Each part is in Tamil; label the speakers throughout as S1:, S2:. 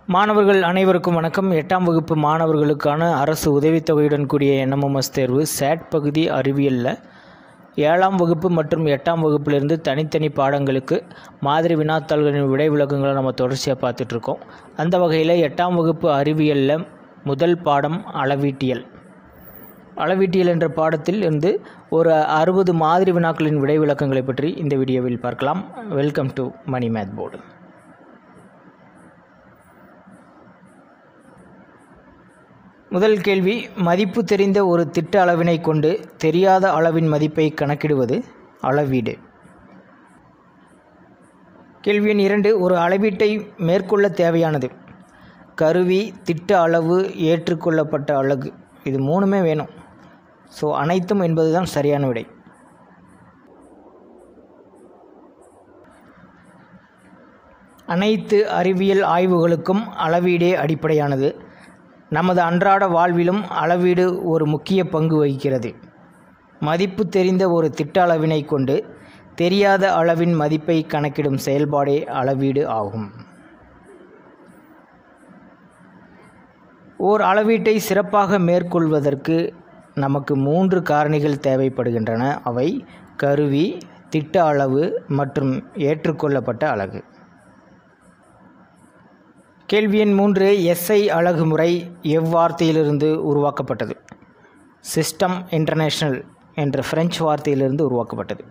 S1: மாணவர்கள் அனைவருக்கும் வணக்கம் எட்டாம் வகுப்பு மாணவர்களுக்கான அரசு உதவித்தொகையுடன் கூடிய என்எம்எஸ் தேர்வு சேட் பகுதி அறிவியலில் ஏழாம் வகுப்பு மற்றும் எட்டாம் வகுப்பிலிருந்து தனித்தனி பாடங்களுக்கு மாதிரி வினாத்தாள்களின் விடை விளக்கங்களை நம்ம தொடர்ச்சியாக பார்த்துட்ருக்கோம் அந்த வகையில் எட்டாம் வகுப்பு அறிவியலில் முதல் பாடம் அளவீட்டியல் அளவீட்டியல் என்ற பாடத்தில் இருந்து ஒரு அறுபது மாதிரி வினாக்களின் விடை விளக்கங்களை பற்றி இந்த வீடியோவில் பார்க்கலாம் welcome to Mani math board முதல் கேள்வி மதிப்பு தெரிந்த ஒரு திட்ட அளவினை கொண்டு தெரியாத அளவின் மதிப்பை கணக்கிடுவது அளவீடு கேள்வி எண் இரண்டு ஒரு அளவீட்டை மேற்கொள்ள தேவையானது கருவி திட்ட அளவு ஏற்றுக்கொள்ளப்பட்ட அலகு இது மூணுமே வேணும் ஸோ அனைத்தும் என்பதுதான் சரியான விடை அனைத்து அறிவியல் ஆய்வுகளுக்கும் அளவீடே அடிப்படையானது நமது அன்றாட வாழ்விலும் அளவீடு ஒரு முக்கிய பங்கு வகிக்கிறது மதிப்பு தெரிந்த ஒரு திட்ட அளவினை கொண்டு தெரியாத அளவின் மதிப்பை கணக்கிடும் செயல்பாடே அளவீடு ஆகும் ஓர் அளவீட்டை சிறப்பாக மேற்கொள்வதற்கு நமக்கு மூன்று காரணிகள் தேவைப்படுகின்றன அவை கருவி திட்ட அளவு மற்றும் ஏற்றுக்கொள்ளப்பட்ட அலகு கேள்வி எண் மூன்று எஸ்ஐ அலகு முறை எவ்வார்த்தையிலிருந்து உருவாக்கப்பட்டது சிஸ்டம் இன்டர்நேஷ்னல் என்ற பிரெஞ்சு வார்த்தையிலிருந்து உருவாக்கப்பட்டது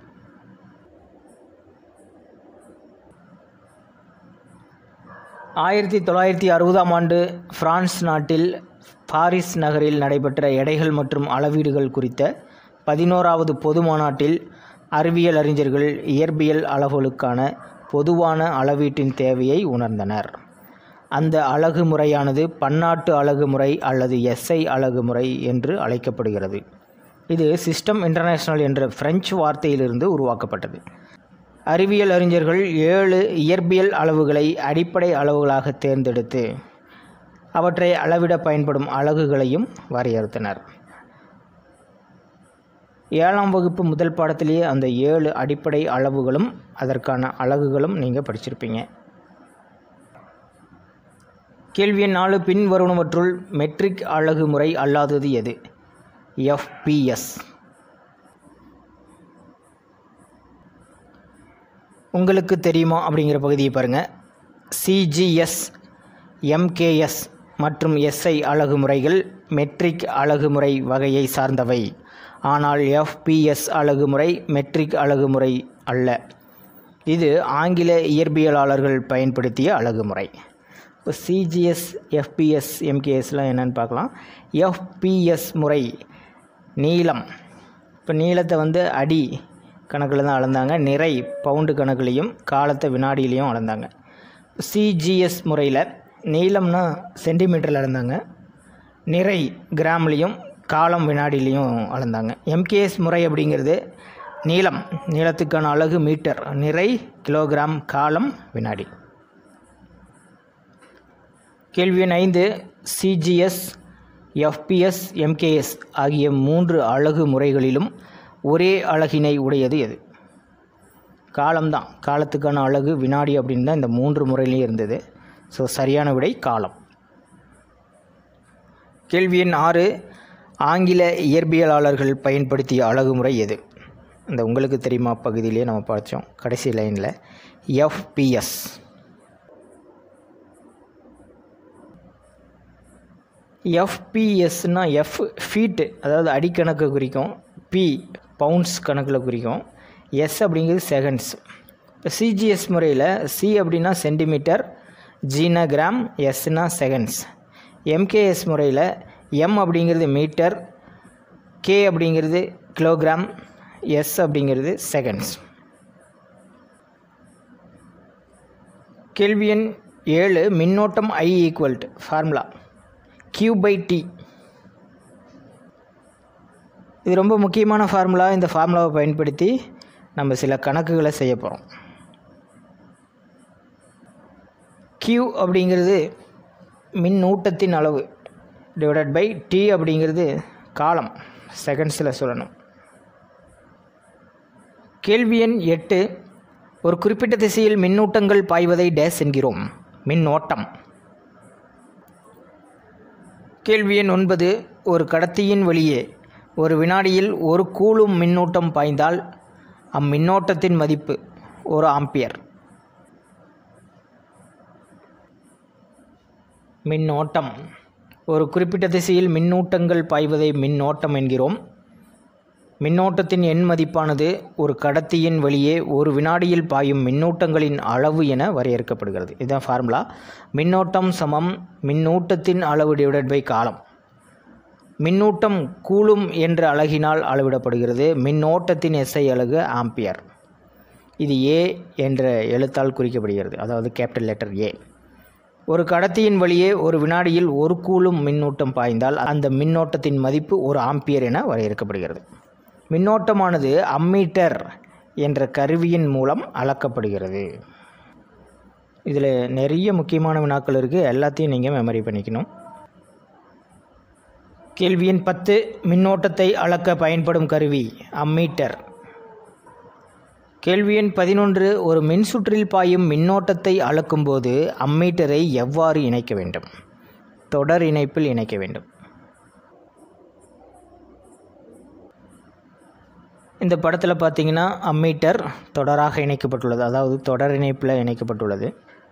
S1: ஆயிரத்தி தொள்ளாயிரத்தி அறுபதாம் ஆண்டு பிரான்ஸ் நாட்டில் பாரிஸ் நகரில் நடைபெற்ற எடைகள் மற்றும் அளவீடுகள் குறித்த பதினோராவது பொது மாநாட்டில் அறிவியல் அறிஞர்கள் இயற்பியல் அளவுகளுக்கான பொதுவான அளவீட்டின் தேவையை உணர்ந்தனர் அந்த அலகு முறையானது பன்னாட்டு அலகு முறை அல்லது எஸ்ஐ அலகு முறை என்று அழைக்கப்படுகிறது இது சிஸ்டம் இன்டர்நேஷ்னல் என்ற பிரெஞ்சு வார்த்தையிலிருந்து உருவாக்கப்பட்டது அறிவியல் அறிஞர்கள் ஏழு இயற்பியல் அளவுகளை அடிப்படை அளவுகளாக தேர்ந்தெடுத்து அவற்றை அளவிட பயன்படும் அலகுகளையும் வரையறுத்தனர் ஏழாம் வகுப்பு முதல் பாடத்திலேயே அந்த ஏழு அடிப்படை அளவுகளும் அதற்கான அலகுகளும் நீங்கள் படிச்சிருப்பீங்க கேள்வி எண் நாலு பின் வருவனவற்றுள் மெட்ரிக் அலகு முறை அல்லாதது எது எஃப்பிஎஸ் உங்களுக்கு தெரியுமா அப்படிங்கிற பகுதியை பாருங்கள் சிஜிஎஸ் எம்கேஎஸ் மற்றும் எஸ்ஐ அலகு முறைகள் மெட்ரிக் அலகு முறை வகையை சார்ந்தவை ஆனால் எஃப்பிஎஸ் அலகு முறை மெட்ரிக் அலகு முறை அல்ல இது ஆங்கில இயற்பியலாளர்கள் பயன்படுத்திய அலகு முறை இப்போ சிஜிஎஸ் எஃப்பிஎஸ் எம்கேஎஸ்லாம் என்னென்னு பார்க்கலாம் எஃப்பிஎஸ் முறை நீளம் இப்போ நீளத்தை வந்து அடி கணக்கில் தான் அளந்தாங்க நிறை பவுண்டு கணக்குலேயும் காலத்தை வினாடியிலையும் அளந்தாங்க சிஜிஎஸ் முறையில் நீளம்னா சென்டிமீட்டரில் அளந்தாங்க நிறை கிராம்லேயும் காலம் வினாடிலையும் அளந்தாங்க எம்கேஎஸ் முறை அப்படிங்கிறது நீளம் நீளத்துக்கான அலகு மீட்டர் நிறை கிலோகிராம் காலம் வினாடி கேள்வி எண் ஐந்து சிஜிஎஸ் எஃப்பிஎஸ் எம்கேஎஸ் ஆகிய மூன்று அலகு முறைகளிலும் ஒரே அழகினை உடையது எது காலம்தான் காலத்துக்கான அழகு வினாடி அப்படின்னு தான் இந்த மூன்று முறையிலையும் இருந்தது ஸோ சரியான விடை காலம் கேள்வி எண் ஆறு ஆங்கில இயற்பியலாளர்கள் பயன்படுத்திய அழகு முறை எது இந்த உங்களுக்கு தெரியுமா பகுதியிலே நம்ம படித்தோம் கடைசி லைனில் எஃப்பிஎஸ் எஃப்பிஎஸ்னால் எஃப் ஃபீட்டு அதாவது அடிக்கணக்கு குறிக்கும் பி பவுண்ட்ஸ் கணக்கில் குறிக்கும் எஸ் அப்படிங்கிறது செகண்ட்ஸ் இப்போ சிஜிஎஸ் முறையில் சி அப்படின்னா சென்டிமீட்டர் ஜீனா கிராம் எஸ்னா செகண்ட்ஸ் எம்கேஎஸ் முறையில் எம் அப்படிங்கிறது மீட்டர் கே அப்படிங்கிறது கிலோகிராம் எஸ் அப்படிங்கிறது செகண்ட்ஸ் கேள்வி எண் ஏழு மின்னோட்டம் I equal to formula Q by T இது ரொம்ப முக்கியமான ஃபார்முலா இந்த ஃபார்முலாவை பயன்படுத்தி நம்ம சில கணக்குகளை செய்ய போகிறோம் கியூ அப்படிங்கிறது மின்னூட்டத்தின் அளவு டிவைடட் பை டி அப்படிங்கிறது காலம் செகண்ட்ஸில் சொல்லணும் கேள்வி எண் எட்டு ஒரு குறிப்பிட்ட திசையில் மின்னூட்டங்கள் பாய்வதை டேஸ் என்கிறோம் மின்னோட்டம் கேள்வி எண் ஒன்பது ஒரு கடத்தியின் வழியே ஒரு வினாடியில் ஒரு கூலும் மின்னூட்டம் பாய்ந்தால் அம்மின்னோட்டத்தின் மதிப்பு ஒரு ஆம்பியர் மின்னோட்டம் ஒரு குறிப்பிட்ட திசையில் மின்னூட்டங்கள் பாய்வதை மின்னோட்டம் என்கிறோம் மின்னோட்டத்தின் எண் மதிப்பானது ஒரு கடத்தியின் வழியே ஒரு வினாடியில் பாயும் மின்னூட்டங்களின் அளவு என வரையறுக்கப்படுகிறது இதுதான் ஃபார்முலா மின்னோட்டம் சமம் மின்னூட்டத்தின் அளவு டிவைடட் பை காலம் மின்னூட்டம் கூலும் என்ற அலகினால் அளவிடப்படுகிறது மின்னோட்டத்தின் எஸ்ஐ அலகு ஆம்பியர் இது ஏ என்ற எழுத்தால் குறிக்கப்படுகிறது அதாவது கேபிட்டல் லெட்டர் ஏ ஒரு கடத்தியின் வழியே ஒரு வினாடியில் ஒரு கூலும் மின்னூட்டம் பாய்ந்தால் அந்த மின்னோட்டத்தின் மதிப்பு ஒரு ஆம்பியர் என வரையறுக்கப்படுகிறது மின்னோட்டமானது அம்மீட்டர் என்ற கருவியின் மூலம் அளக்கப்படுகிறது இதில் நிறைய முக்கியமான வினாக்கள் இருக்குது எல்லாத்தையும் நீங்கள் மெமரி பண்ணிக்கணும் கேள்வி எண் பத்து மின்னோட்டத்தை அளக்க பயன்படும் கருவி அம்மீட்டர் கேள்வி எண் பதினொன்று ஒரு மின்சுற்றில் பாயும் மின்னோட்டத்தை அளக்கும்போது அம்மீட்டரை எவ்வாறு இணைக்க வேண்டும் தொடர் இணைப்பில் இணைக்க வேண்டும் இந்த படத்தில் பார்த்தீங்கன்னா அம்மீட்டர் தொடராக இணைக்கப்பட்டுள்ளது அதாவது தொடர் இணைப்பில் இணைக்கப்பட்டுள்ளது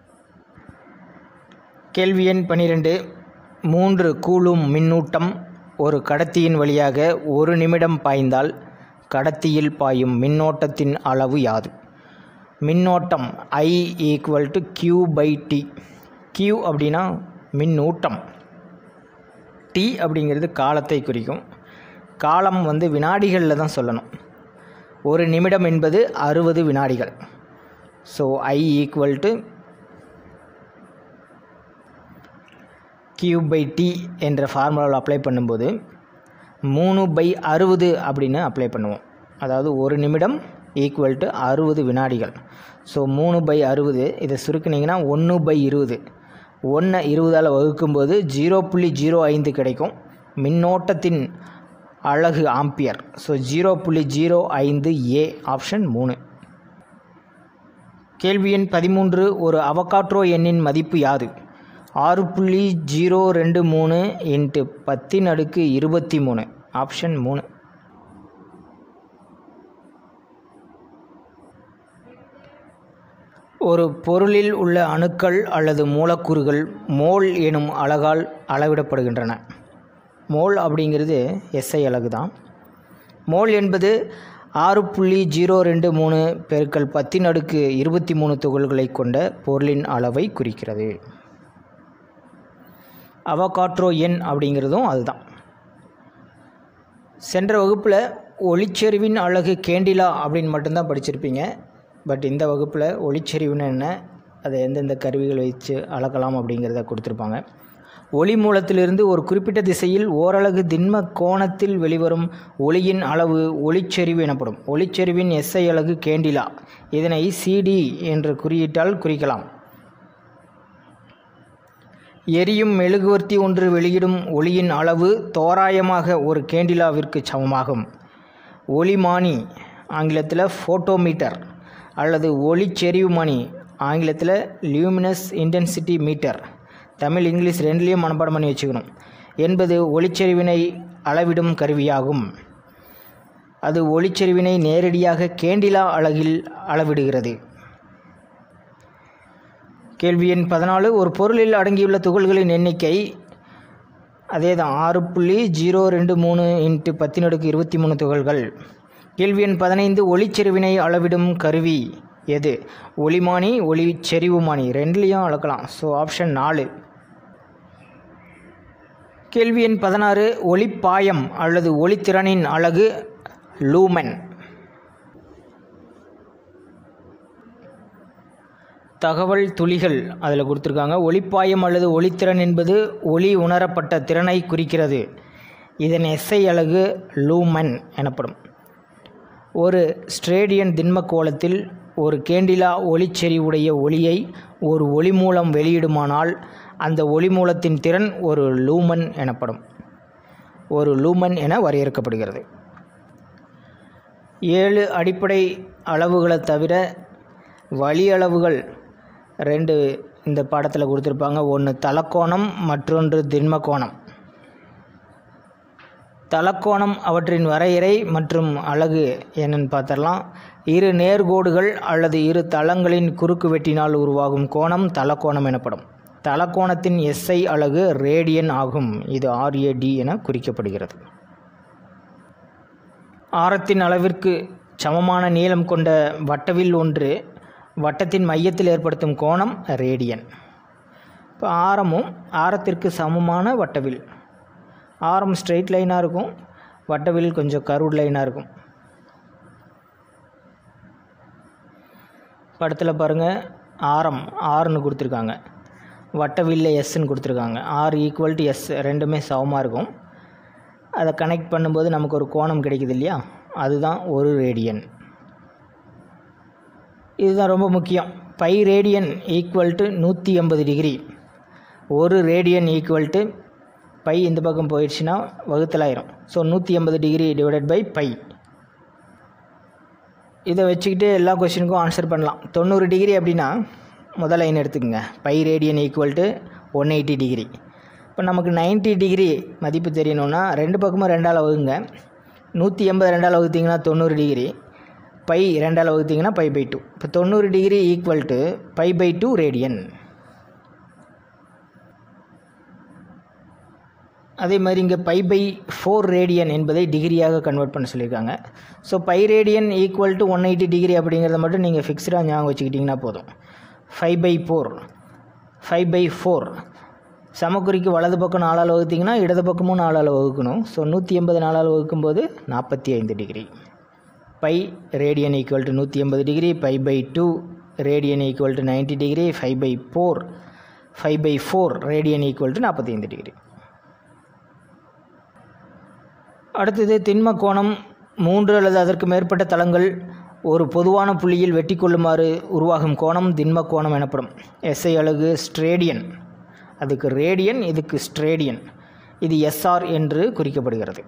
S1: கேள்வி எண் பன்னிரெண்டு மூன்று கூலும் மின்னூட்டம் ஒரு கடத்தியின் வழியாக ஒரு நிமிடம் பாய்ந்தால் கடத்தியில் பாயும் மின்னோட்டத்தின் அளவு யாது மின்னோட்டம் I equal to Q by T Q அப்படின்னா மின்னூட்டம் டி அப்படிங்கிறது காலத்தை குறிக்கும் காலம் வந்து வினாடிகளில் தான் சொல்லணும் ஒரு நிமிடம் என்பது அறுபது வினாடிகள் so I equal to Q by T என்ற ஃபார்முலாவில் அப்ளை பண்ணும்போது மூணு பை அறுபது அப்படின்னு அப்ளை பண்ணுவோம் அதாவது ஒரு நிமிடம் ஈக்குவல் டு அறுபது வினாடிகள் ஸோ மூணு பை அறுபது இதை சுருக்குனிங்கன்னா ஒன்று பை இருபது ஒன்றை இருபதால் வகுக்கும்போது ஜீரோ புள்ளி ஜீரோ ஐந்து கிடைக்கும் மின்னோட்டத்தின் அழகு ஆம்பியர் ஸோ ஜீரோ புள்ளி ஜீரோ ஐந்து ஏ ஆப்ஷன் மூணு கேள்வி எண் பதிமூன்று ஒரு அவகாட்ரோ எண்ணின் மதிப்பு யாது ஆறு புள்ளி ஜீரோ ரெண்டு மூணு இன்ட்டு பத்தின் அடுக்கு இருபத்தி மூணு ஆப்ஷன் மூணு ஒரு பொருளில் உள்ள அணுக்கள் அல்லது மூலக்கூறுகள் மோல் எனும் அலகால் அளவிடப்படுகின்றன மோல் அப்படிங்கிறது எஸ்ஐ அலகு தான் மோல் என்பது ஆறு புள்ளி ஜீரோ ரெண்டு மூணு பெருக்கல் பத்தின் அடுக்கு இருபத்தி மூணு துகள்களை கொண்ட பொருளின் அளவை குறிக்கிறது அவகாட்ரோ எண் அப்படிங்கிறதும் அதுதான் சென்ற வகுப்பில் ஒளிச்செறிவின் அழகு கேண்டிலா அப்படின்னு மட்டும்தான் படிச்சிருப்பீங்க பட் இந்த வகுப்பில் ஒளிச்செறிவுன்னு என்ன அதை எந்தெந்த கருவிகள் வச்சு அளக்கலாம் அப்படிங்கிறத கொடுத்துருப்பாங்க ஒளி மூலத்திலிருந்து ஒரு குறிப்பிட்ட திசையில் ஓரலகு திண்ம கோணத்தில் வெளிவரும் ஒளியின் அளவு ஒளிச்செறிவு எனப்படும் ஒளிச்செறிவின் எஸ்ஐ அலகு கேண்டிலா இதனை சிடி என்ற குறியீட்டால் குறிக்கலாம் எரியும் மெழுகுவர்த்தி ஒன்று வெளியிடும் ஒளியின் அளவு தோராயமாக ஒரு கேண்டிலாவிற்கு சமமாகும் ஒளிமானி ஆங்கிலத்தில் ஃபோட்டோமீட்டர் அல்லது ஒளிச்செறிவுமானி ஆங்கிலத்தில் luminous intensity metre Tamil English ரெண்டுலேயும் மனப்பாடம் பண்ணி வச்சுக்கணும் என்பது ஒளிச்செறிவினை அளவிடும் கருவியாகும் அது ஒளிச்செறிவினை நேரடியாக கேண்டிலா அலகில் அளவிடுகிறது கேள்வி எண் பதினாலு ஒரு பொருளில் அடங்கியுள்ள துகள்களின் எண்ணிக்கை அதே தான் ஆறு புள்ளி ஜீரோ ரெண்டு மூணு இன்ட்டு பத்தினடுக்கு இருபத்தி மூணு துகள்கள் கேள்வி எண் பதினைந்து ஒளிச்செறிவினை அளவிடும் கருவி எது ஒளிமானி ஒளி செறிவுமானி ரெண்டுலேயும் அளக்கலாம் ஸோ ஆப்ஷன் நாலு கேள்வி எண் பதினாறு ஒளிப்பாயம் அல்லது ஒளித்திறனின் அலகு லூமன் தகவல் துளிகள் அதில் கொடுத்துருக்காங்க ஒளிப்பாயம் அல்லது ஒளித்திறன் என்பது ஒளி உணரப்பட்ட திறனை குறிக்கிறது இதன் எஸ்ஐ அலகு லூமன் எனப்படும் ஒரு ஸ்ட்ரேடியன் திண்ம கோலத்தில் ஒரு கேண்டிலா ஒளிச்செறிவுடைய ஒளியை ஒரு ஒளி மூலம் வெளியிடுமானால் அந்த ஒளி மூலத்தின் திறன் ஒரு லூமன் எனப்படும் ஒரு லூமன் என வரையறுக்கப்படுகிறது ஏழு அடிப்படை அளவுகளை தவிர வழி அளவுகள் ரெண்டு இந்த பாடத்தில் கொடுத்துருப்பாங்க ஒன்று தலக்கோணம் மற்றொன்று திண்ம கோணம் தலக்கோணம் அவற்றின் வரையறை மற்றும் அலகு என்னன்னு பார்த்துடலாம் இரு நேர்கோடுகள் அல்லது இரு தளங்களின் குறுக்கு வெட்டினால் உருவாகும் கோணம் தலக்கோணம் எனப்படும் தலக்கோணத்தின் எஸ்ஐ அலகு ரேடியன் ஆகும் இது ஆர்ஏடி என குறிக்கப்படுகிறது ஆரத்தின் அளவிற்கு சமமான நீளம் கொண்ட வட்டவில் ஒன்று வட்டத்தின் மையத்தில் ஏற்படுத்தும் கோணம் ரேடியன் இப்போ ஆரமும் ஆரத்திற்கு சமமான வட்டவில் ஆரம் ஸ்ட்ரெயிட் லைனாக இருக்கும் வட்டவில் கொஞ்சம் கருவுட் லைனாக இருக்கும் படத்தில் பாருங்கள் ஆரம் ஆறுன்னு கொடுத்துருக்காங்க வட்டவில்ல எஸ்ன்னு கொடுத்துருக்காங்க ஆர் ஈக்குவல் டு எஸ் ரெண்டுமே சமமாக இருக்கும் அதை கனெக்ட் பண்ணும்போது நமக்கு ஒரு கோணம் கிடைக்குது இல்லையா அதுதான் ஒரு ரேடியன் இதுதான் ரொம்ப முக்கியம் பை ரேடியன் ஈக்குவல் டு நூற்றி எண்பது டிகிரி ஒரு ரேடியன் ஈக்குவல் டு பை இந்த பக்கம் போயிடுச்சுன்னா வகுத்தலாயிரும் ஸோ நூற்றி எண்பது டிகிரி டிவைடட் பை பை இதை வச்சுக்கிட்டு எல்லா கொஷினுக்கும் ஆன்சர் பண்ணலாம் தொண்ணூறு டிகிரி அப்படின்னா முதல் லைன் எடுத்துக்கோங்க pi radian equal to one eighty degree இப்போ நமக்கு 90 டிகிரி மதிப்பு தெரியணும்னா ரெண்டு பக்கமும் ரெண்டால் வகுங்க நூற்றி எண்பது ரெண்டால் வகுத்தீங்கன்னா தொண்ணூறு டிகிரி பை ரெண்டால் வகுத்தீங்கன்னா பை பை டூ இப்போ தொண்ணூறு degree equal to pi by two radian அதே மாதிரி இங்கே பை பை ஃபோர் ரேடியன் என்பதை டிகிரியாக கன்வெர்ட் பண்ண சொல்லியிருக்காங்க so pi radian equal to one eighty degree அப்படிங்கிறத மட்டும் நீங்கள் ஃபிக்ஸ்டாக ஞாபகம் வச்சுக்கிட்டிங்கன்னா போதும் five pi four five pi four சமக்குறிக்கு வலது பக்கம் நாலால் வகுத்திங்கன்னா இடது பக்கமும் நாலால் வகுக்கணும் ஸோ நூற்றி எண்பது நாலால் வகுக்கும்போது நாற்பத்தி ஐந்து degree pi radian equal to நூற்றி எண்பது degree pi by two radian equal to ninety degree five pi four five pi four radian equal to நாற்பத்தி ஐந்து டிகிரி அடுத்தது திண்ம கோணம் மூன்று அல்லது அதற்கு மேற்பட்ட தளங்கள் ஒரு பொதுவான புள்ளியில் வெட்டி கொள்ளுமாறு உருவாகும் கோணம் திண்ம கோணம் எனப்படும் எஸ்ஐ அலகு ஸ்ட்ரேடியன் அதுக்கு ரேடியன் இதுக்கு ஸ்ட்ரேடியன் இது எஸ்ஆர் என்று குறிக்கப்படுகிறது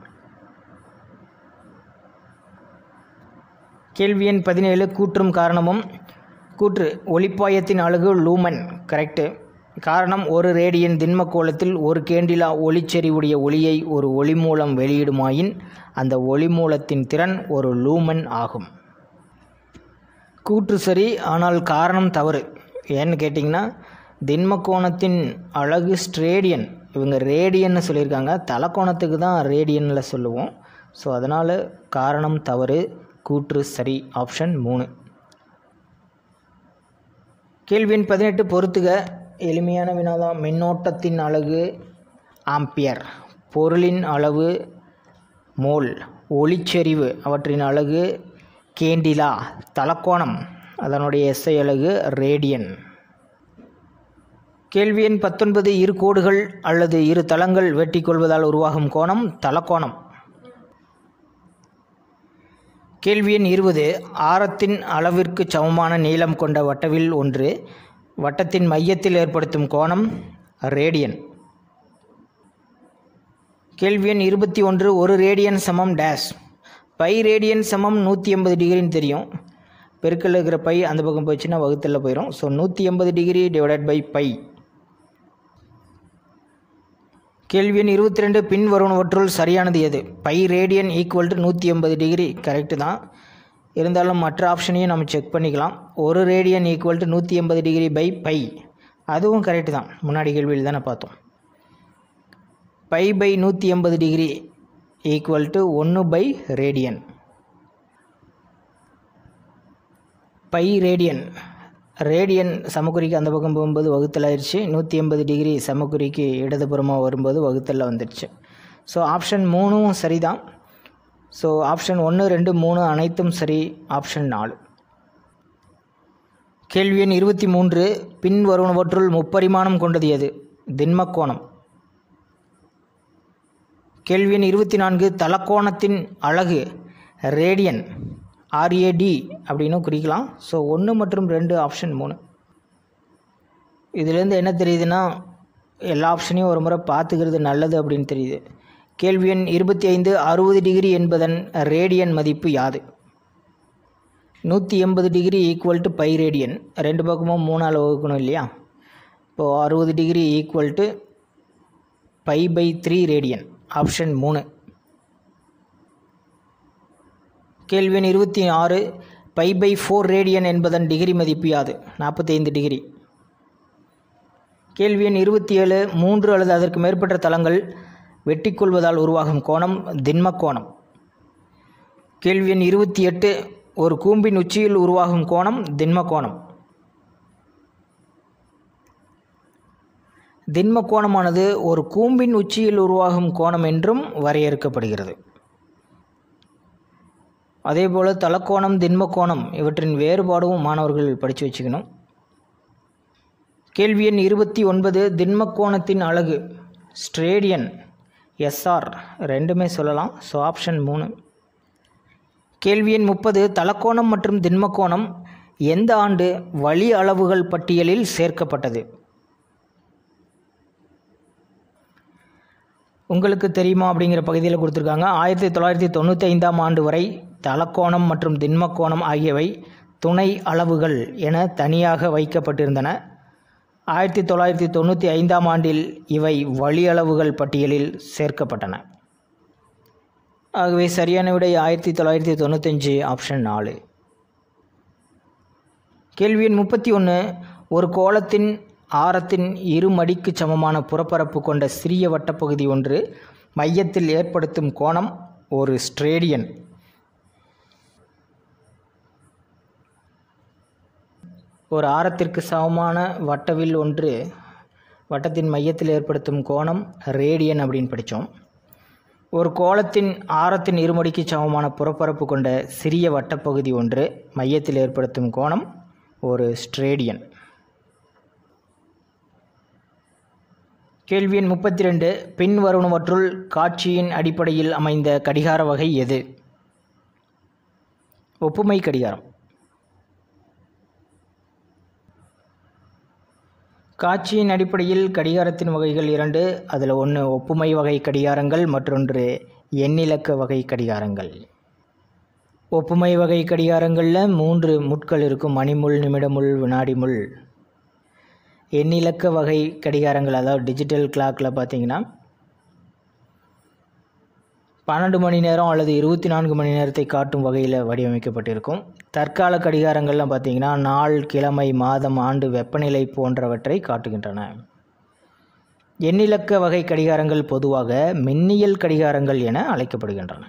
S1: கேள்வி எண் பதினேழு கூற்றும் காரணமும் கூற்று ஒளிப்பாயத்தின் அலகு லூமன் கரெக்டு காரணம் ஒரு ரேடியன் திண்ம கோலத்தில் ஒரு கேண்டிலா ஒளிச்செறிவுடைய ஒளியை ஒரு ஒளி மூலம் வெளியிடுமாயின் அந்த ஒளி மூலத்தின் திறன் ஒரு லூமன் ஆகும் கூற்று சரி ஆனால் காரணம் தவறு ஏன்னு கேட்டிங்கன்னா திண்ம கோணத்தின் அழகு ஸ்ட்ரேடியன் இவங்க ரேடியன்னு சொல்லியிருக்காங்க தலக்கோணத்துக்கு தான் ரேடியனில் சொல்லுவோம் ஸோ அதனால் காரணம் தவறு கூற்று சரி ஆப்ஷன் மூணு கேள்வி எண் பதினெட்டு பொறுத்துக எளிமையான வினாதான் மின்னோட்டத்தின் அலகு ஆம்பியர் பொருளின் அளவு மோல் ஒளிச்செறிவு அவற்றின் அலகு கேண்டிலா தலக்கோணம் அதனுடைய எஸ்ஐ அலகு ரேடியன் கேள்வி எண் பத்தொன்பது இரு கோடுகள் அல்லது இரு தளங்கள் வெட்டி கொள்வதால் உருவாகும் கோணம் தலக்கோணம் கேள்வி எண் இருபது ஆரத்தின் அளவிற்கு சமமான நீளம் கொண்ட வட்டவில் ஒன்று வட்டத்தின் மையத்தில் ஏற்படுத்தும் கோணம் ரேடியன் கேள்வி எண் இருபத்தி ஒன்று ஒரு ரேடியன் சமம் டேஷ் பை ரேடியன் சமம் நூற்றி எண்பது டிகிரின்னு தெரியும் பெருக்கல் இருக்கிற பை அந்த பக்கம் போச்சுன்னா வகுத்தில் போயிடும் ஸோ நூற்றி எண்பது டிகிரி டிவைடட் பை பை கேள்வி எண் இருபத்தி ரெண்டு பின் வருவனவற்றுள் சரியானது எது பை ரேடியன் ஈக்குவல் டு நூற்றி எண்பது டிகிரி கரெக்டு தான் இருந்தாலும் மற்ற ஆப்ஷனையும் நம்ம செக் பண்ணிக்கலாம் ஒரு ரேடியன் ஈக்குவல் டு நூற்றி எண்பது டிகிரி பை பை அதுவும் கரெக்டு தான் முன்னாடி கேள்வியில் தானே பார்த்தோம் பை பை நூற்றி எண்பது டிகிரி ஈக்குவல் டு ஒன்று pi radian pi radian radian சமக்குறிக்கு அந்த பக்கம் போகும்போது வகுத்தல் ஆயிடுச்சு நூற்றி எண்பது டிகிரி சமக்குறிக்கு இடதுபுறமாக வரும்போது வகுத்தலில் வந்துடுச்சு ஸோ ஆப்ஷன் மூணும் சரிதான் ஸோ ஆப்ஷன் ஒன்று ரெண்டு மூணு அனைத்தும் சரி ஆப்ஷன் நாலு கேள்வி எண் இருபத்தி மூன்று பின் வருவனவற்றுள் முப்பரிமாணம் கொண்டது எது திண்மக்கோணம் கேள்வி எண் இருபத்தி நான்கு தலக்கோணத்தின் அழகு ரேடியன் ஆர்ஏடி அப்படின்னு குறிக்கலாம் ஸோ ஒன்று மற்றும் ரெண்டு ஆப்ஷன் மூணு இதுலேருந்து என்ன தெரியுதுன்னா எல்லா ஆப்ஷனையும் ஒரு முறை பார்த்துக்கிறது நல்லது அப்படின்னு தெரியுது கேள்வி எண் இருபத்தி ஐந்து அறுபது டிகிரி என்பதன் ரேடியன் மதிப்பு யாது நூற்றி எண்பது degree equal to pi radian ரெண்டு பக்கமும் மூணால் வகுக்கணும் இல்லையா இப்போது அறுபது degree equal to pi by three radian option மூணு கேள்வி எண் இருபத்தி ஆறு பை பை ஃபோர் ரேடியன் என்பதன் டிகிரி மதிப்பு யாது நாற்பத்தைந்து டிகிரி கேள்வி எண் இருபத்தி ஏழு மூன்று அல்லது அதற்கு மேற்பட்ட தளங்கள் வெட்டிக்கொள்வதால் உருவாகும் கோணம் திண்ம கோணம் கேள்வி எண் இருபத்தி எட்டு ஒரு கூம்பின் உச்சியில் உருவாகும் கோணம் திண்ம கோணம் திண்ம கோணமானது ஒரு கூம்பின் உச்சியில் உருவாகும் கோணம் என்றும் வரையறுக்கப்படுகிறது அதேபோல் தலக்கோணம் திண்ம கோணம் இவற்றின் வேறுபாடும் மாணவர்கள் படித்து வச்சுக்கணும் கேள்வி எண் இருபத்தி ஒன்பது திண்ம கோணத்தின் அலகு ஸ்ட்ரேடியன் எஸ்ஆர் ரெண்டுமே சொல்லலாம் ஸோ ஆப்ஷன் மூணு கேள்வி எண் முப்பது தலக்கோணம் மற்றும் திண்மக்கோணம் எந்த ஆண்டு வழி அளவுகள் பட்டியலில் சேர்க்கப்பட்டது உங்களுக்கு தெரியுமா அப்படிங்கிற பகுதியில் கொடுத்துருக்காங்க ஆயிரத்தி தொள்ளாயிரத்தி தொண்ணூற்றி ஐந்தாம் ஆண்டு வரை தலக்கோணம் மற்றும் திண்மக்கோணம் ஆகியவை துணை அளவுகள் என தனியாக வைக்கப்பட்டிருந்தன ஆயிரத்தி தொள்ளாயிரத்தி தொண்ணூற்றி ஐந்தாம் ஆண்டில் இவை வழி அளவுகள் பட்டியலில் சேர்க்கப்பட்டன ஆகவே சரியான விடை ஆயிரத்தி தொள்ளாயிரத்தி தொண்ணூத்தஞ்சு ஆப்ஷன் நாலு கேள்வி எண் முப்பத்தி ஒன்று ஒரு கோளத்தின் ஆரத்தின் இரு மடிக்கு சமமான புறப்பரப்பு கொண்ட சிறிய வட்டப்பகுதி ஒன்று மையத்தில் ஏற்படுத்தும் கோணம் ஒரு ஸ்ட்ரேடியன் ஒரு ஆரத்திற்கு சமமான வட்டவில் ஒன்று வட்டத்தின் மையத்தில் ஏற்படுத்தும் கோணம் ரேடியன் அப்படின்னு படித்தோம் ஒரு கோளத்தின் ஆரத்தின் இருமடிக்கு சமமான புறப்பரப்பு கொண்ட சிறிய வட்டப்பகுதி ஒன்று மையத்தில் ஏற்படுத்தும் கோணம் ஒரு ஸ்ட்ரேடியன் கேள்வி எண் முப்பத்தி ரெண்டு பின்வருவனவற்றுள் காட்சியின் அடிப்படையில் அமைந்த கடிகார வகை எது ஒப்புமை கடிகாரம் காட்சியின் அடிப்படையில் கடிகாரத்தின் வகைகள் இரண்டு அதில் ஒன்று ஒப்புமை வகை கடிகாரங்கள் மற்றொன்று எண்ணிலக்க வகை கடிகாரங்கள் ஒப்புமை வகை கடிகாரங்களில் மூன்று முட்கள் இருக்கும் மணிமுள் நிமிடமுள் வினாடி முள் எண்ணிலக்க வகை கடிகாரங்கள் அதாவது டிஜிட்டல் கிளாக்கில் பார்த்தீங்கன்னா பன்னெண்டு மணி நேரம் அல்லது இருபத்தி நான்கு மணி நேரத்தை காட்டும் வகையில் வடிவமைக்கப்பட்டிருக்கும் தற்கால கடிகாரங்கள்லாம் பார்த்தீங்கன்னா நாள் கிழமை மாதம் ஆண்டு வெப்பநிலை போன்றவற்றை காட்டுகின்றன எண்ணிலக்க வகை கடிகாரங்கள் பொதுவாக மின்னியல் கடிகாரங்கள் என அழைக்கப்படுகின்றன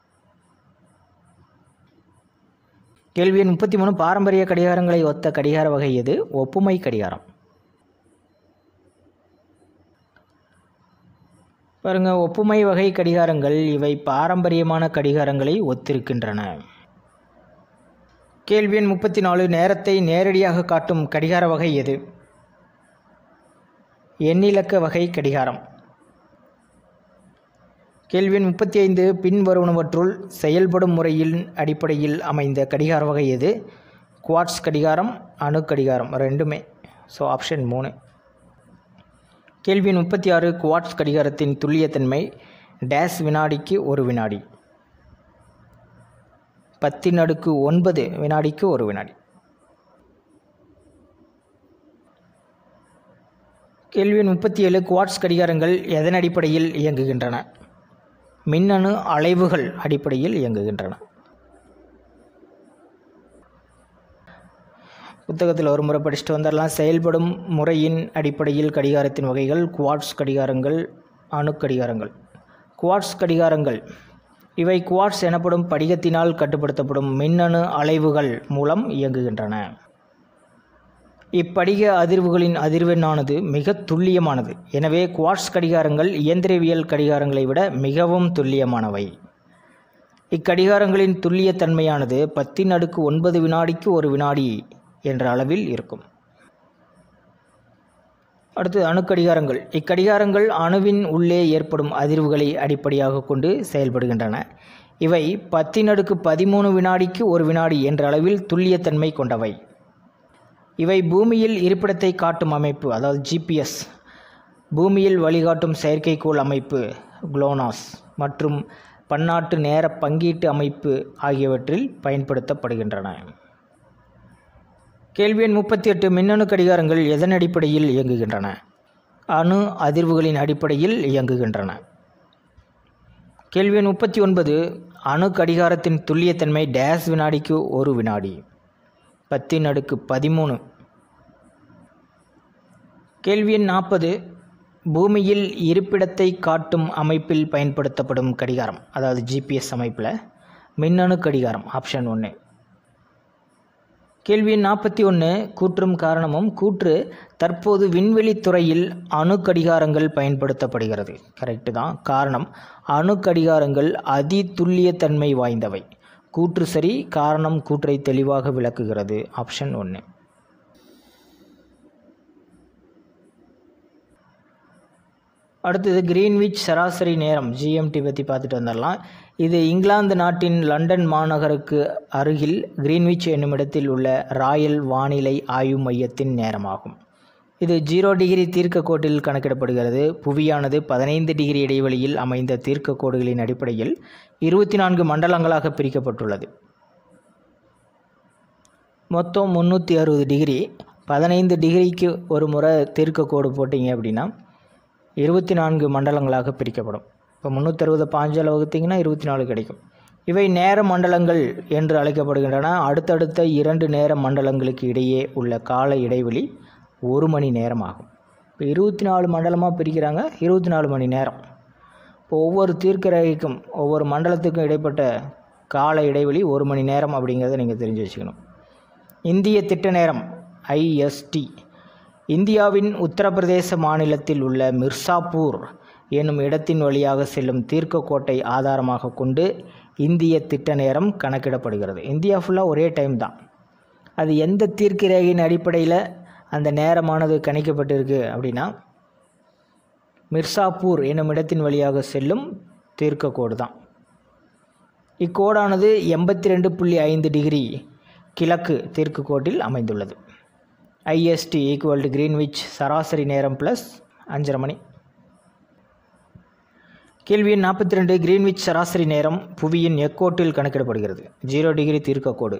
S1: கேள்வி எண் முப்பத்தி மூணு பாரம்பரிய கடிகாரங்களை ஒத்த கடிகார வகை எது ஒப்புமை கடிகாரம் பாருங்க ஒப்புமை வகை கடிகாரங்கள் இவை பாரம்பரியமான கடிகாரங்களை ஒத்திருக்கின்றன கேள்வி எண் முப்பத்தி நாலு நேரத்தை நேரடியாக காட்டும் கடிகார வகை எது எண்ணிலக்க வகை கடிகாரம் கேள்வி எண் முப்பத்தி ஐந்து பின்வருவனவற்றுள் செயல்படும் முறையின் அடிப்படையில் அமைந்த கடிகார வகை எது குவாட்ஸ் கடிகாரம் அணு கடிகாரம் ரெண்டுமே ஸோ ஆப்ஷன் மூணு கேள்வி எண் முப்பத்தி ஆறு குவாட்ஸ் கடிகாரத்தின் துல்லியத்தன்மை டேஸ் வினாடிக்கு ஒரு வினாடி பத்தின் அடுக்கு ஒன்பது வினாடிக்கு ஒரு வினாடி கேள்வி எண் முப்பத்தி ஏழு குவாட்ஸ் கடிகாரங்கள் எதன் அடிப்படையில் இயங்குகின்றன மின்னணு அலைவுகள் அடிப்படையில் இயங்குகின்றன புத்தகத்தில் ஒரு முறை படிச்சுட்டு வந்துடலாம் செயல்படும் முறையின் அடிப்படையில் கடிகாரத்தின் வகைகள் குவாட்ஸ் கடிகாரங்கள் அணு கடிகாரங்கள் குவாட்ஸ் கடிகாரங்கள் இவை குவாட்ஸ் எனப்படும் படிகத்தினால் கட்டுப்படுத்தப்படும் மின்னணு அலைவுகள் மூலம் இயங்குகின்றன இப்படிக அதிர்வுகளின் அதிர்வெண்ணானது மிக துல்லியமானது எனவே குவாட்ஸ் கடிகாரங்கள் இயந்திரவியல் கடிகாரங்களை விட மிகவும் துல்லியமானவை இக்கடிகாரங்களின் துல்லியத்தன்மையானது பத்தின் அடுக்கு ஒன்பது வினாடிக்கு ஒரு வினாடி என்ற அளவில் இருக்கும் அடுத்து அணுக்கடிகாரங்கள் இக்கடிகாரங்கள் அணுவின் உள்ளே ஏற்படும் அதிர்வுகளை அடிப்படையாக கொண்டு செயல்படுகின்றன இவை பத்தின் அடுக்கு பதிமூணு வினாடிக்கு ஒரு வினாடி என்ற அளவில் துல்லியத்தன்மை கொண்டவை இவை பூமியில் இருப்பிடத்தை காட்டும் அமைப்பு அதாவது ஜிபிஎஸ் பூமியில் வழிகாட்டும் செயற்கைக்கோள் அமைப்பு குளோனாஸ் மற்றும் பன்னாட்டு நேர பங்கீட்டு அமைப்பு ஆகியவற்றில் பயன்படுத்தப்படுகின்றன கேள்வி எண் முப்பத்தி எட்டு மின்னணு கடிகாரங்கள் எதன் அடிப்படையில் இயங்குகின்றன அணு அதிர்வுகளின் அடிப்படையில் இயங்குகின்றன கேள்வி எண் முப்பத்தி ஒன்பது அணு கடிகாரத்தின் துல்லியத்தன்மை டேஸ் வினாடிக்கு ஒரு வினாடி பத்தின் அடுக்கு பதிமூணு கேள்வி எண் நாற்பது பூமியில் இருப்பிடத்தை காட்டும் அமைப்பில் பயன்படுத்தப்படும் கடிகாரம் அதாவது ஜிபிஎஸ் அமைப்பில் மின்னணு கடிகாரம் ஆப்ஷன் ஒன்று கேள்வி எண் நாற்பத்தி ஒன்று கூற்றும் காரணமும் கூற்று தற்போது விண்வெளித் துறையில் அணு கடிகாரங்கள் பயன்படுத்தப்படுகிறது கரெக்டு தான் காரணம் அணு கடிகாரங்கள் அதி துல்லியத்தன்மை வாய்ந்தவை கூற்று சரி காரணம் கூற்றை தெளிவாக விளக்குகிறது ஆப்ஷன் ஒன்று அடுத்தது கிரீன்விச் சராசரி நேரம் ஜிஎம்டி பற்றி பார்த்துட்டு வந்துடலாம் இது இங்கிலாந்து நாட்டின் லண்டன் மாநகருக்கு அருகில் கிரீன்விச் என்னும் இடத்தில் உள்ள ராயல் வானிலை ஆய்வு மையத்தின் நேரமாகும் இது ஜீரோ டிகிரி தீர்க்கக்கோட்டில் கணக்கிடப்படுகிறது புவியானது பதினைந்து டிகிரி இடைவெளியில் அமைந்த தீர்க்கக்கோடுகளின் அடிப்படையில் இருபத்தி நான்கு மண்டலங்களாக பிரிக்கப்பட்டுள்ளது மொத்தம் முந்நூற்றி அறுபது டிகிரி பதினைந்து டிகிரிக்கு ஒரு முறை தீர்க்கக்கோடு போட்டிங்க அப்படின்னா இருபத்தி நான்கு மண்டலங்களாக பிரிக்கப்படும் இப்போ முந்நூற்றறுபது பாஞ்சால் வகுத்திங்கன்னா இருபத்தி நாலு கிடைக்கும் இவை நேர மண்டலங்கள் என்று அழைக்கப்படுகின்றன அடுத்தடுத்த இரண்டு நேர மண்டலங்களுக்கு இடையே உள்ள கால இடைவெளி ஒரு மணி நேரம் ஆகும் இப்போ இருபத்தி நாலு மண்டலமாக பிரிக்கிறாங்க இருபத்தி நாலு மணி நேரம் இப்போ ஒவ்வொரு தீர்க்க ரேகைக்கும் ஒவ்வொரு மண்டலத்துக்கும் இடைப்பட்ட கால இடைவெளி ஒரு மணி நேரம் அப்படிங்கிறத நீங்கள் தெரிஞ்சு வச்சுக்கணும் இந்திய திட்ட நேரம் ஐஎஸ்டி இந்தியாவின் உத்தரப்பிரதேச மாநிலத்தில் உள்ள மிர்சாப்பூர் என்னும் இடத்தின் வழியாக செல்லும் தீர்க்கக்கோட்டை ஆதாரமாக கொண்டு இந்திய திட்ட நேரம் கணக்கிடப்படுகிறது இந்தியா ஃபுல்லாக ஒரே டைம் தான் அது எந்த தீர்க்க ரேகையின் அடிப்படையில் அந்த நேரமானது கணிக்கப்பட்டிருக்கு அப்படின்னா மிர்சாப்பூர் என்னும் இடத்தின் வழியாக செல்லும் தீர்க்கக்கோடு தான் இக்கோடானது எண்பத்தி ரெண்டு புள்ளி ஐந்து டிகிரி கிழக்கு தீர்க்கக்கோட்டில் அமைந்துள்ளது ஐஎஸ்டி ஈக்குவல் டு கிரீன்விச் சராசரி நேரம் ப்ளஸ் அஞ்சரை மணி கேள்வி எண் நாற்பத்தி ரெண்டு கிரீன்விச் சராசரி நேரம் புவியின் எக்கோட்டில் கணக்கிடப்படுகிறது ஜீரோ டிகிரி தீர்க்கக்கோடு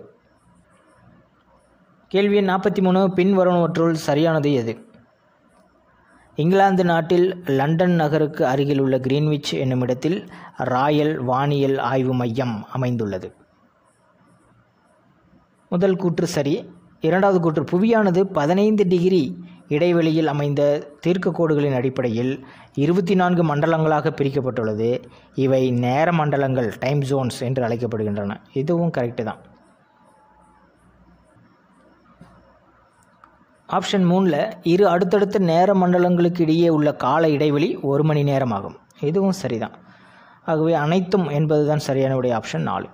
S1: கேள்வி எண் நாற்பத்தி மூணு பின்வருவனவற்றுள் சரியானது எது இங்கிலாந்து நாட்டில் லண்டன் நகருக்கு அருகில் உள்ள கிரீன்விச் என்னும் இடத்தில் ராயல் வானியல் ஆய்வு மையம் அமைந்துள்ளது முதல் கூற்று சரி இரண்டாவது கூற்று புவியானது பதினைந்து டிகிரி இடைவெளியில் அமைந்த தீர்க்கக்கோடுகளின் அடிப்படையில் இருபத்தி நான்கு மண்டலங்களாக பிரிக்கப்பட்டுள்ளது இவை நேர மண்டலங்கள் டைம் ஜோன்ஸ் என்று அழைக்கப்படுகின்றன இதுவும் கரெக்டு தான் ஆப்ஷன் மூணில் இரு அடுத்தடுத்த நேர மண்டலங்களுக்கு இடையே உள்ள கால இடைவெளி ஒரு மணி நேரம் ஆகும் இதுவும் சரிதான் ஆகவே அனைத்தும் என்பதுதான் சரியானவுடைய ஆப்ஷன் நாலு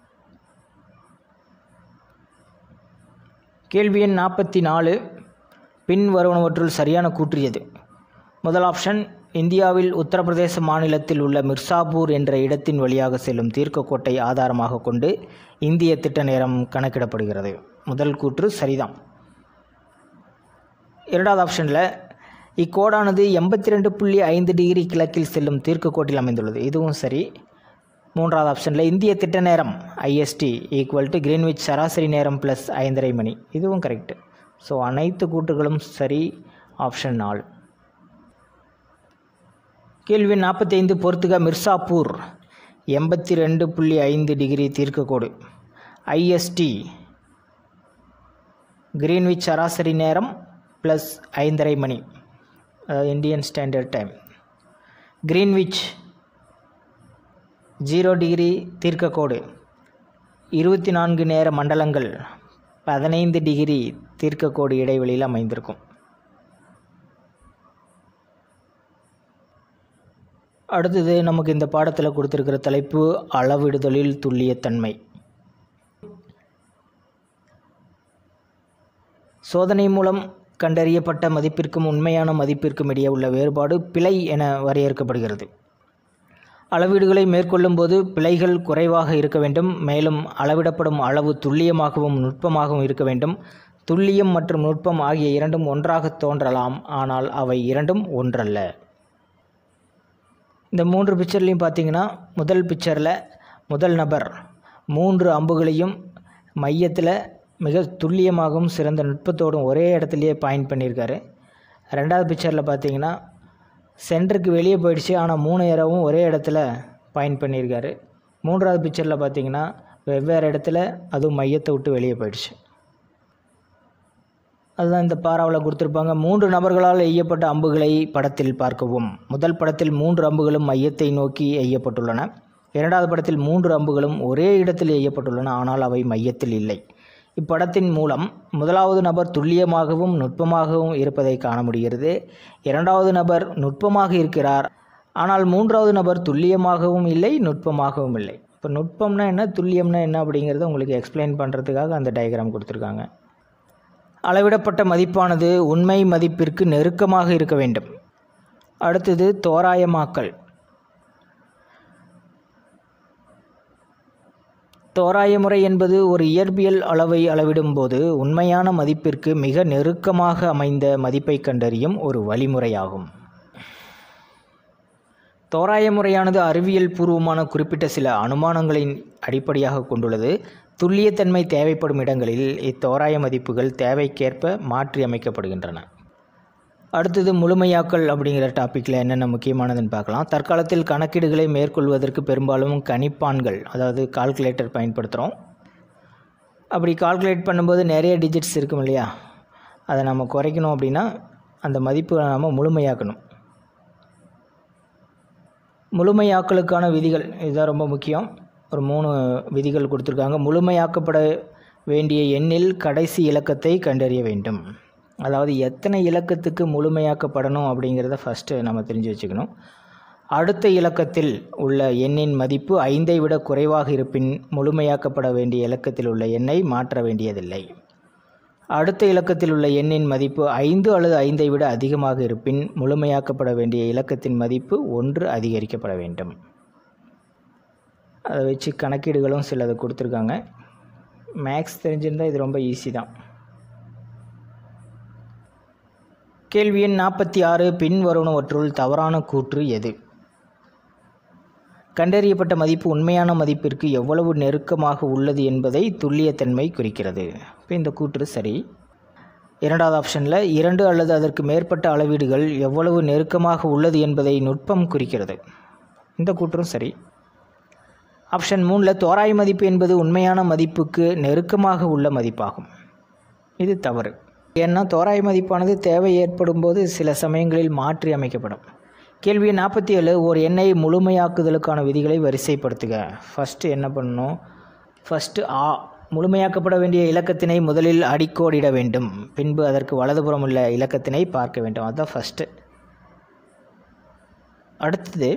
S1: கேள்வி எண் நாற்பத்தி நாலு பின் வருவனவற்றுள் சரியான கூற்று எது முதல் ஆப்ஷன் இந்தியாவில் உத்தரப்பிரதேச மாநிலத்தில் உள்ள மிர்சாபூர் என்ற இடத்தின் வழியாக செல்லும் தீர்க்கக்கோட்டை ஆதாரமாக கொண்டு இந்திய திட்ட நேரம் கணக்கிடப்படுகிறது முதல் கூற்று சரிதான் இரண்டாவது ஆப்ஷனில் இக்கோடானது எண்பத்தி ரெண்டு புள்ளி ஐந்து டிகிரி கிழக்கில் செல்லும் தீர்க்கக்கோட்டில் அமைந்துள்ளது இதுவும் சரி மூன்றாவது ஆப்ஷனில் இந்திய திட்ட நேரம் ஐஎஸ்டி ஈக்குவல் டு கிரீன்விச் சராசரி நேரம் ப்ளஸ் ஐந்தரை மணி இதுவும் கரெக்டு ஸோ அனைத்து கூற்றுகளும் சரி ஆப்ஷன் நாலு கேள்வி நாற்பத்தைந்து பொறுத்துக மிர்சாப்பூர் எண்பத்தி ரெண்டு புள்ளி ஐந்து டிகிரி தீர்க்கக்கோடு ஐஎஸ்டி கிரீன்விச் சராசரி நேரம் ப்ளஸ் ஐந்தரை மணி அதாவது Indian standard time Greenwich zero degree தீர்க்கக்கோடு இருபத்தி நான்கு நேர மண்டலங்கள் பதினைந்து டிகிரி தீர்க்கக்கோடு இடைவெளியில் அமைந்திருக்கும் அடுத்தது நமக்கு இந்த பாடத்தில் கொடுத்துருக்கிற தலைப்பு அளவிடுதலில் துல்லியத்தன்மை சோதனை மூலம் கண்டறியப்பட்ட மதிப்பிற்கும் உண்மையான மதிப்பிற்கும் இடையே உள்ள வேறுபாடு பிழை என வரையறுக்கப்படுகிறது அளவீடுகளை மேற்கொள்ளும் போது பிழைகள் குறைவாக இருக்க வேண்டும் மேலும் அளவிடப்படும் அளவு துல்லியமாகவும் நுட்பமாகவும் இருக்க வேண்டும் துல்லியம் மற்றும் நுட்பம் ஆகிய இரண்டும் ஒன்றாக தோன்றலாம் ஆனால் அவை இரண்டும் ஒன்றல்ல இந்த மூன்று பிக்சர்லையும் பார்த்தீங்கன்னா முதல் பிக்சரில் முதல் நபர் மூன்று அம்புகளையும் மையத்தில் மிக துல்லியமாகவும் சிறந்த நுட்பத்தோடும் ஒரே இடத்துலையே பாயிண்ட் பண்ணியிருக்காரு ரெண்டாவது பிக்சரில் பார்த்தீங்கன்னா சென்டருக்கு வெளியே போயிடுச்சு ஆனால் மூணு ஏரோவும் ஒரே இடத்துல பாயிண்ட் பண்ணியிருக்காரு மூன்றாவது பிக்சரில் பார்த்தீங்கன்னா வெவ்வேறு இடத்துல அதுவும் மையத்தை விட்டு வெளியே போயிடுச்சு அதுதான் இந்த பாராவில் கொடுத்துருப்பாங்க மூன்று நபர்களால் எய்யப்பட்ட அம்புகளை படத்தில் பார்க்கவும் முதல் படத்தில் மூன்று அம்புகளும் மையத்தை நோக்கி எய்யப்பட்டுள்ளன இரண்டாவது படத்தில் மூன்று அம்புகளும் ஒரே இடத்தில் எய்யப்பட்டுள்ளன ஆனால் அவை மையத்தில் இல்லை இப்படத்தின் மூலம் முதலாவது நபர் துல்லியமாகவும் நுட்பமாகவும் இருப்பதை காண முடிகிறது இரண்டாவது நபர் நுட்பமாக இருக்கிறார் ஆனால் மூன்றாவது நபர் துல்லியமாகவும் இல்லை நுட்பமாகவும் இல்லை இப்போ நுட்பம்னா என்ன துல்லியம்னா என்ன அப்படிங்கிறத உங்களுக்கு எக்ஸ்பிளைன் பண்ணுறதுக்காக அந்த டயக்ராம் கொடுத்துருக்காங்க அளவிடப்பட்ட மதிப்பானது உண்மை மதிப்பிற்கு நெருக்கமாக இருக்க வேண்டும் அடுத்தது தோராயமாக்கல் தோராய முறை என்பது ஒரு இயற்பியல் அளவை அளவிடும்போது உண்மையான மதிப்பிற்கு மிக நெருக்கமாக அமைந்த மதிப்பை கண்டறியும் ஒரு வழிமுறையாகும் தோராய முறையானது அறிவியல் பூர்வமான குறிப்பிட்ட சில அனுமானங்களின் அடிப்படையாக கொண்டுள்ளது துல்லியத்தன்மை தேவைப்படும் இடங்களில் இத்தோராய மதிப்புகள் தேவைக்கேற்ப மாற்றி அமைக்கப்படுகின்றன அடுத்தது முழுமையாக்கல் அப்படிங்கிற டாப்பிக்கில் என்னென்ன முக்கியமானதுன்னு பார்க்கலாம் தற்காலத்தில் கணக்கீடுகளை மேற்கொள்வதற்கு பெரும்பாலும் கணிப்பான்கள் அதாவது கால்குலேட்டர் பயன்படுத்துகிறோம் அப்படி கால்குலேட் பண்ணும்போது நிறைய டிஜிட்ஸ் இருக்கும் இல்லையா அதை நம்ம குறைக்கணும் அப்படின்னா அந்த மதிப்புகளை நம்ம முழுமையாக்கணும் முழுமையாக்கலுக்கான விதிகள் இதுதான் ரொம்ப முக்கியம் ஒரு மூணு விதிகள் கொடுத்துருக்காங்க முழுமையாக்கப்பட வேண்டிய எண்ணில் கடைசி இலக்கத்தை கண்டறிய வேண்டும் அதாவது எத்தனை இலக்கத்துக்கு முழுமையாக்கப்படணும் அப்படிங்கிறத ஃபஸ்ட்டு நம்ம தெரிஞ்சு வச்சுக்கணும் அடுத்த இலக்கத்தில் உள்ள எண்ணின் மதிப்பு ஐந்தை விட குறைவாக இருப்பின் முழுமையாக்கப்பட வேண்டிய இலக்கத்தில் உள்ள எண்ணை மாற்ற வேண்டியதில்லை அடுத்த இலக்கத்தில் உள்ள எண்ணின் மதிப்பு ஐந்து அல்லது ஐந்தை விட அதிகமாக இருப்பின் முழுமையாக்கப்பட வேண்டிய இலக்கத்தின் மதிப்பு ஒன்று அதிகரிக்கப்பட வேண்டும் அதை வச்சு கணக்கீடுகளும் சிலது கொடுத்துருக்காங்க மேக்ஸ் தெரிஞ்சிருந்தால் இது ரொம்ப ஈஸி தான் கேள்வி எண் நாற்பத்தி ஆறு பின்வருவனவற்றுள் தவறான கூற்று எது கண்டறியப்பட்ட மதிப்பு உண்மையான மதிப்பிற்கு எவ்வளவு நெருக்கமாக உள்ளது என்பதை துல்லியத்தன்மை குறிக்கிறது இப்போ இந்த கூற்று சரி இரண்டாவது ஆப்ஷனில் இரண்டு அல்லது அதற்கு மேற்பட்ட அளவீடுகள் எவ்வளவு நெருக்கமாக உள்ளது என்பதை நுட்பம் குறிக்கிறது இந்த கூற்றும் சரி ஆப்ஷன் மூணில் தோராய மதிப்பு என்பது உண்மையான மதிப்புக்கு நெருக்கமாக உள்ள மதிப்பாகும் இது தவறு ஏன்னா தோராய மதிப்பானது தேவை ஏற்படும் போது சில சமயங்களில் மாற்றி அமைக்கப்படும் கேள்வி நாற்பத்தி ஏழு ஒரு எண்ணை முழுமையாக்குதலுக்கான விதிகளை வரிசைப்படுத்துக ஃபஸ்ட்டு என்ன பண்ணணும் ஃபஸ்ட்டு ஆ முழுமையாக்கப்பட வேண்டிய இலக்கத்தினை முதலில் அடிக்கோடிட வேண்டும் பின்பு அதற்கு வலதுபுறம் உள்ள இலக்கத்தினை பார்க்க வேண்டும் அதுதான் ஃபஸ்ட்டு அடுத்தது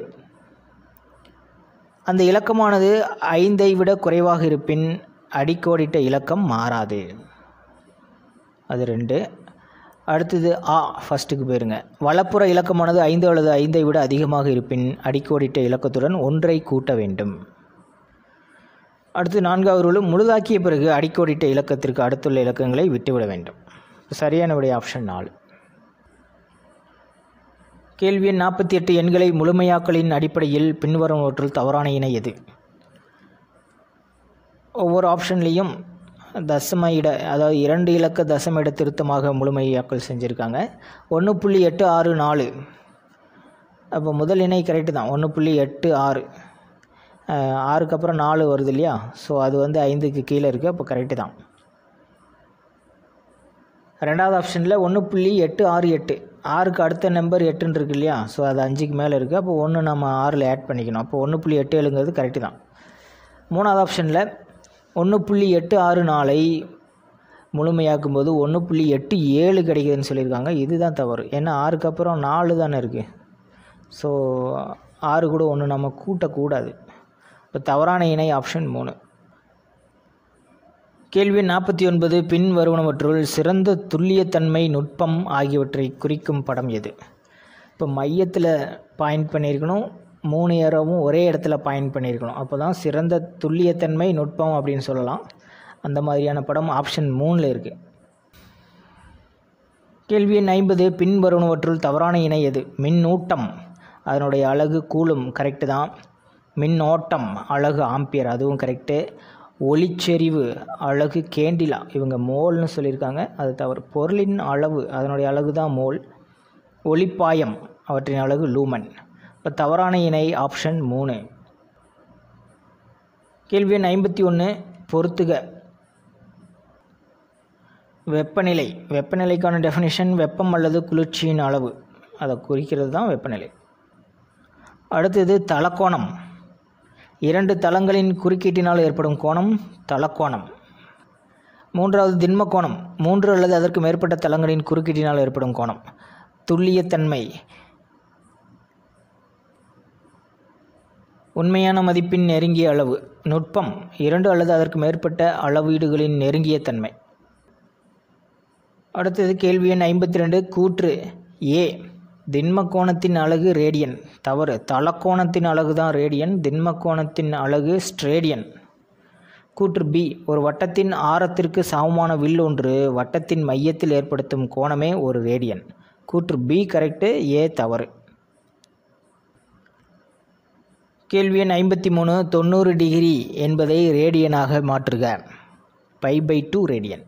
S1: அந்த இலக்கமானது ஐந்தை விட குறைவாக இருப்பின் அடிக்கோடிட்ட இலக்கம் மாறாது அது ரெண்டு அடுத்தது ஆ ஃபஸ்ட்டுக்கு போயிருங்க வலப்புற இலக்கமானது ஐந்து அல்லது ஐந்தை விட அதிகமாக இருப்பின் அடிக்கோடிட்ட இலக்கத்துடன் ஒன்றை கூட்ட வேண்டும் அடுத்து நான்காவது ரூல் முழுதாக்கிய பிறகு அடிக்கோடிட்ட இலக்கத்திற்கு அடுத்துள்ள இலக்கங்களை விட்டுவிட வேண்டும் சரியான விடைய ஆப்ஷன் நாலு கேள்வி எண் நாற்பத்தி எட்டு எண்களை முழுமையாக்கலின் அடிப்படையில் பின்வருவனவற்றுள் தவறான இணை எது ஒவ்வொரு ஆப்ஷன்லேயும் தசம இட அதாவது இரண்டு இலக்க தசம இட திருத்தமாக முழுமையாக்கல் செஞ்சுருக்காங்க ஒன்று புள்ளி எட்டு ஆறு நாலு அப்போ முதல் இணை கரெக்டு தான் ஒன்று புள்ளி எட்டு ஆறு அஹ், ஆறுக்கு அப்புறம் நாலு வருது இல்லையா ஸோ அது வந்து ஐந்துக்கு கீழே இருக்குது அப்போ கரெக்டு தான் ரெண்டாவது ஆப்ஷனில் ஒன்று புள்ளி எட்டு ஆறு எட்டு ஆறுக்கு அடுத்த நம்பர் எட்டுன்னு இருக்கு இல்லையா ஸோ அது அஞ்சுக்கு மேலே இருக்குது அப்போ ஒன்று நம்ம ஆறில் ஆட் பண்ணிக்கணும் அப்போ ஒன்று புள்ளி எட்டு ஏழுங்கிறது கரெக்டு தான் மூணாவது ஆப்ஷனில் ஒன்று புள்ளி எட்டு ஆறு நாலை முழுமையாக்கும் போது ஒன்று புள்ளி எட்டு ஏழு கிடைக்குதுன்னு சொல்லியிருக்காங்க இதுதான் தவறு ஏன்னா ஆறுக்கு அப்புறம் நாலு தானே இருக்குது ஸோ ஆறு கூட ஒன்று நம்ம கூட்டக்கூடாது இப்போ தவறான இணை ஆப்ஷன் மூணு கேள்வி நாற்பத்தி ஒன்பது பின் வருவனவற்றுள் சிறந்த துல்லியத்தன்மை நுட்பம் ஆகியவற்றை குறிக்கும் படம் எது இப்போ மையத்தில் பாயிண்ட் பண்ணியிருக்கணும் மூணு ஏரோவும் ஒரே இடத்துல பாயிண்ட் பண்ணியிருக்கணும் அப்போ தான் சிறந்த துல்லியத்தன்மை நுட்பம் அப்படின்னு சொல்லலாம் அந்த மாதிரியான படம் ஆப்ஷன் மூணில் இருக்குது கேள்வி எண் ஐம்பது பின் வருவனவற்றுள் தவறான இணை எது மின்னூட்டம் அதனுடைய அழகு கூலும் கரெக்டு தான் மின்னோட்டம் அழகு ஆம்பியர் அதுவும் கரெக்டு ஒளிச்செறிவு அழகு கேண்டிலா இவங்க மோல்னு சொல்லியிருக்காங்க அது தவறு பொருளின் அளவு அதனுடைய அழகு தான் மோல் ஒளிப்பாயம் அவற்றின் அழகு லூமன் இப்போ தவறான இணை ஆப்ஷன் மூணு கேள்வி எண் ஐம்பத்தி ஒன்று பொறுத்துக வெப்பநிலை வெப்பநிலைக்கான டெஃபினிஷன் வெப்பம் அல்லது குளிர்ச்சியின் அளவு அதை குறிக்கிறது தான் வெப்பநிலை அடுத்தது தலக்கோணம் இரண்டு தளங்களின் குறுக்கீட்டினால் ஏற்படும் கோணம் தலக்கோணம் மூன்றாவது திண்ம கோணம் மூன்று அல்லது அதற்கு மேற்பட்ட தளங்களின் குறுக்கீட்டினால் ஏற்படும் கோணம் துல்லியத்தன்மை உண்மையான மதிப்பின் நெருங்கிய அளவு நுட்பம் இரண்டு அல்லது அதற்கு மேற்பட்ட அளவீடுகளின் நெருங்கிய தன்மை அடுத்தது கேள்வி எண் ஐம்பத்தி ரெண்டு கூற்று ஏ திண்ம கோணத்தின் அலகு ரேடியன் தவறு தலக்கோணத்தின் அலகு தான் ரேடியன் திண்ம கோணத்தின் அலகு ஸ்ட்ரேடியன் கூற்று பி ஒரு வட்டத்தின் ஆரத்திற்கு சமமான வில் ஒன்று வட்டத்தின் மையத்தில் ஏற்படுத்தும் கோணமே ஒரு ரேடியன் கூற்று பி கரெக்டு ஏ தவறு கேள்வி எண் ஐம்பத்தி மூணு தொண்ணூறு டிகிரி என்பதை ரேடியனாக மாற்றுக பை பை டூ ரேடியன்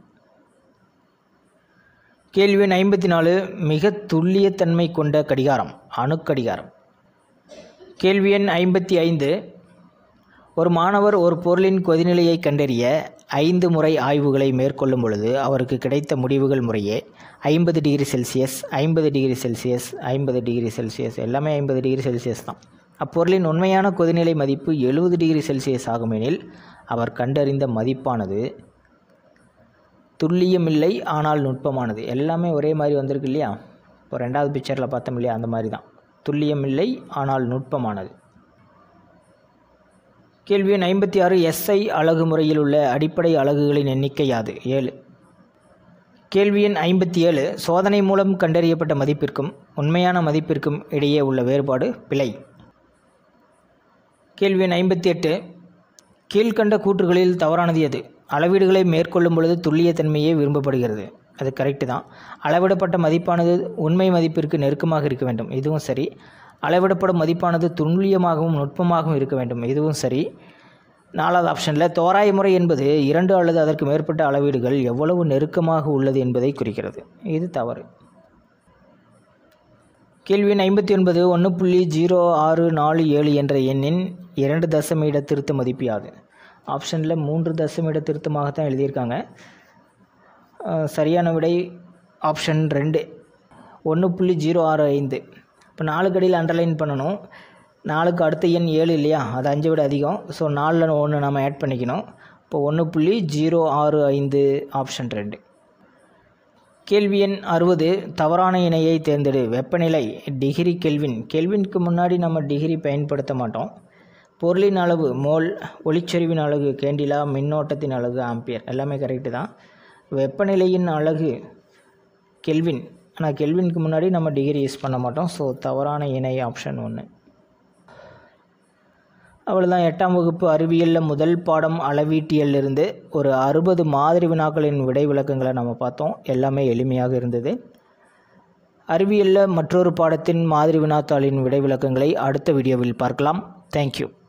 S1: கேள்வி எண் ஐம்பத்தி நாலு மிக துல்லியத்தன்மை கொண்ட கடிகாரம் அணுக்கடிகாரம் கேள்வி எண் ஐம்பத்தி ஐந்து ஒரு மாணவர் ஒரு பொருளின் கொதிநிலையை கண்டறிய ஐந்து முறை ஆய்வுகளை மேற்கொள்ளும் பொழுது அவருக்கு கிடைத்த முடிவுகள் முறையே ஐம்பது டிகிரி செல்சியஸ் ஐம்பது டிகிரி செல்சியஸ் ஐம்பது டிகிரி செல்சியஸ் எல்லாமே ஐம்பது டிகிரி செல்சியஸ் தான் அப்பொருளின் உண்மையான கொதிநிலை மதிப்பு எழுபது டிகிரி செல்சியஸ் ஆகுமெனில் அவர் கண்டறிந்த மதிப்பானது துல்லியமில்லை ஆனால் நுட்பமானது எல்லாமே ஒரே மாதிரி வந்திருக்கு இல்லையா இப்போ ரெண்டாவது பிக்சரில் பார்த்தோம் இல்லையா அந்த மாதிரி தான் துல்லியமில்லை ஆனால் நுட்பமானது கேள்வி எண் ஐம்பத்தி ஆறு எஸ்ஐ அலகு முறையில் உள்ள அடிப்படை அலகுகளின் எண்ணிக்கை யாது ஏழு கேள்வி எண் ஐம்பத்தி ஏழு சோதனை மூலம் கண்டறியப்பட்ட மதிப்பிற்கும் உண்மையான மதிப்பிற்கும் இடையே உள்ள வேறுபாடு பிழை கேள்வி எண் ஐம்பத்தி எட்டு கீழ்கண்ட கூற்றுகளில் தவறானது எது அளவீடுகளை மேற்கொள்ளும் பொழுது துல்லியத்தன்மையே விரும்பப்படுகிறது அது கரெக்டு தான் அளவிடப்பட்ட மதிப்பானது உண்மை மதிப்பிற்கு நெருக்கமாக இருக்க வேண்டும் இதுவும் சரி அளவிடப்படும் மதிப்பானது துல்லியமாகவும் நுட்பமாகவும் இருக்க வேண்டும் இதுவும் சரி நாலாவது ஆப்ஷனில் தோராய முறை என்பது இரண்டு அல்லது அதற்கு மேற்பட்ட அளவீடுகள் எவ்வளவு நெருக்கமாக உள்ளது என்பதை குறிக்கிறது இது தவறு கேள்வி எண் ஐம்பத்தி ஒன்பது ஒன்று புள்ளி ஜீரோ ஆறு நாலு ஏழு என்ற எண்ணின் இரண்டு தசம இட திருத்த மதிப்பு யாது ஆப்ஷனில் மூன்று தசம இட திருத்தமாகத்தான் எழுதியிருக்காங்க அஹ், சரியான விடை ஆப்ஷன் ரெண்டு ஒன்று புள்ளி ஜீரோ ஆறு ஐந்து இப்போ நாலு கடியில் அண்டர்லைன் பண்ணணும் நாலுக்கு அடுத்த எண் ஏழு இல்லையா அது அஞ்சை விட அதிகம் ஸோ நாலில் ஒன்று நம்ம ஆட் பண்ணிக்கணும் இப்போ ஒன்று புள்ளி ஜீரோ ஆறு ஐந்து ஆப்ஷன் ரெண்டு கேள்வி எண் அறுபது தவறான இணையை தேர்ந்தெடு வெப்பநிலை டிகிரி கெல்வின் கெல்வினுக்கு முன்னாடி நம்ம டிகிரி பயன்படுத்த மாட்டோம் பொருளின் அளவு மோல் ஒளிச்செறிவின் அலகு கேண்டிலா மின்னோட்டத்தின் அலகு ஆம்பியர் எல்லாமே கரெக்டு தான் வெப்பநிலையின் அலகு கெல்வின் ஆனால் கெல்வினுக்கு முன்னாடி நம்ம டிகிரி யூஸ் பண்ண மாட்டோம் ஸோ தவறான இணை ஆப்ஷன் ஒன்று அவ்வளோதான் எட்டாம் வகுப்பு அறிவியலில் முதல் பாடம் அளவீட்டியல் இருந்து ஒரு அறுபது மாதிரி வினாக்களின் விடை விளக்கங்களை நம்ம பார்த்தோம் எல்லாமே எளிமையாக இருந்தது அறிவியலில் மற்றொரு பாடத்தின் மாதிரி வினாத்தாளின் விடை விளக்கங்களை அடுத்த வீடியோவில் பார்க்கலாம் தேங்க்யூ